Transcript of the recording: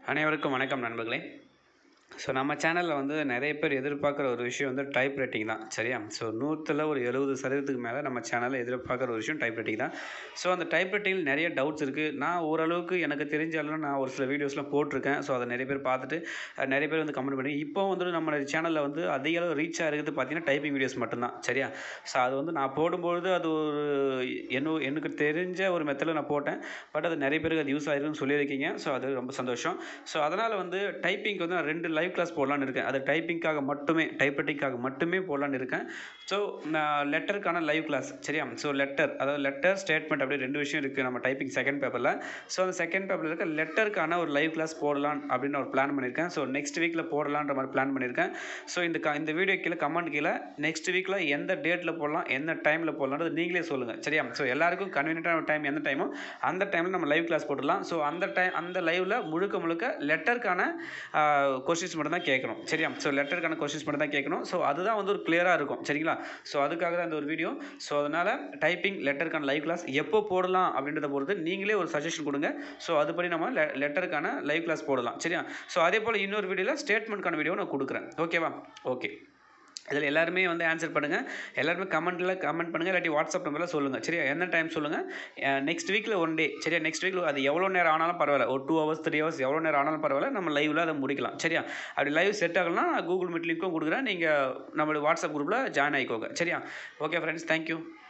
அனைவருக்கும் வணக்கம் நண்பர்களே ஸோ நம்ம சேனலில் வந்து நிறைய பேர் எதிர்பார்க்குற ஒரு விஷயம் வந்து டைப் ரைட்டிங் தான் சரியா ஸோ நூற்றில் ஒரு எழுபது சதவீதத்துக்கு மேலே நம்ம சேனலில் எதிர்பார்க்குற ஒரு விஷயம் டைப் ரைட்டிங் தான் ஸோ அந்த டைப் ரைட்டிங்கில் நிறைய டவுட்ஸ் இருக்குது நான் ஓரளவுக்கு எனக்கு தெரிஞ்சாலும் நான் ஒரு சில வீடியோஸ்லாம் போட்டிருக்கேன் ஸோ அதை நிறைய பேர் பார்த்துட்டு அஹ், நிறைய பேர் வந்து கமெண்ட் பண்ணி இப்போ வந்து நம்ம சேனலில் வந்து அதிக அளவு ரீச் ஆகிறது பார்த்தீங்கன்னா டைப்பிங் வீடியோஸ் மட்டும்தான் சரியா ஸோ அது வந்து நான் போடும்பொழுது அது ஒரு என்ன எனக்கு தெரிஞ்ச ஒரு மெத்தடில் நான் போட்டேன் பட் அது நிறைய பேருக்கு அது யூஸ் ஆயிருக்குன்னு சொல்லியிருக்கீங்க ஸோ அது ரொம்ப சந்தோஷம் ஸோ அதனால் வந்து டைப்பிங் வந்து நான் ரெண்டு லைவ் கிளாஸ் போடலான்னு இருக்கேன் அது டைப்பிங்காக மட்டுமே டைப்ரைட்டிங்காக மட்டுமே போடலான்னு இருக்கேன் ஸோ நான் லெட்டருக்கான லைவ் கிளாஸ் சரியா ஸோ லெட்டர் அதாவது லெட்டர் ஸ்டேட்மெண்ட் அப்படி ரெண்டு விஷயம் இருக்குது நம்ம டைப்பிங் செகண்ட் பேப்பரில் ஸோ அந்த செகண்ட் பேப்பரில் இருக்க லெட்டருக்கான ஒரு லைவ் கிளாஸ் போடலாம் அப்படின்னு ஒரு பிளான் பண்ணியிருக்கேன் ஸோ நெக்ஸ்ட் வீக்கில் போடலான்ற மாதிரி பிளான் பண்ணியிருக்கேன் ஸோ இந்த க இந்த வீடியோ கீழே கமெண்ட் கீழே நெக்ஸ்ட் வீக்கில் எந்த டேட்டில் போடலாம் எந்த டைமில் போடலான்றது நீங்களே சொல்லுங்கள் சரியா ஸோ எல்லாருக்கும் கன்வீனியன்ட்டான டைம் எந்த டைமோ அந்த டைமில் நம்ம லைவ் கிளாஸ் போட்டுடலாம் ஸோ அந்த டைம் அந்த லைவில் முழுக்க முழுக்க லெட்டருக்கான கொஷின்ஸ் மட்டும் தான் கேட்கணும் சரியா ஸோ லெட்டருக்கான கொஷின்ஸ் மட்டும் தான் கேட்கணும் ஸோ அதுதான் வந்து ஒரு கிளியராக இருக்கும் சரிங்களா ஸோ அதுக்காக தான் இந்த ஒரு வீடியோ ஸோ அதனால் டைப்பிங் லெட்டருக்கான லைவ் கிளாஸ் எப்போ போடலாம் அப்படின்றத பொறுத்து நீங்களே ஒரு சஜஷன் கொடுங்க ஸோ அதுபடி நம்ம லெட்டருக்கான லைவ் கிளாஸ் போடலாம் சரியா ஸோ அதே போல் இன்னொரு வீடியோவில் ஸ்டேட்மெண்ட்கான வீடியோ நான் கொடுக்குறேன் ஓகேவா ஓகே இதில் எல்லாருமே வந்து ஆன்சர் பண்ணுங்கள் எல்லாருமே கமெண்ட்டில் கமெண்ட் பண்ணுங்கள் இல்லாட்டி வாட்ஸ்அப் நம்பரில் சொல்லுங்கள் சரியா என்ன டைம் சொல்லுங்கள் நெக்ஸ்ட் வீக்கில் ஒன் டே சரியா நெக்ஸ்ட் வீக்கில் அது எவ்வளோ நேரம் ஆனாலும் பரவாயில்ல ஒரு டூ ஹவர்ஸ் த்ரீ ஹவர்ஸ் எவ்வளோ நேரம் ஆனாலும் பரவாயில்ல நம்ம லைவில் அதை முடிக்கலாம் சரியா அப்படி லைவ் செட் ஆகலாம் நான் கூகுள் மீட் லிங்க்கும் கொடுக்குறேன் நீங்கள் நம்மளுடைய வாட்ஸ்அப் குரூப்பில் ஜாயின் ஆகிக்கோங்க சரியா ஓகே ஃப்ரெண்ட்ஸ் தேங்க்யூ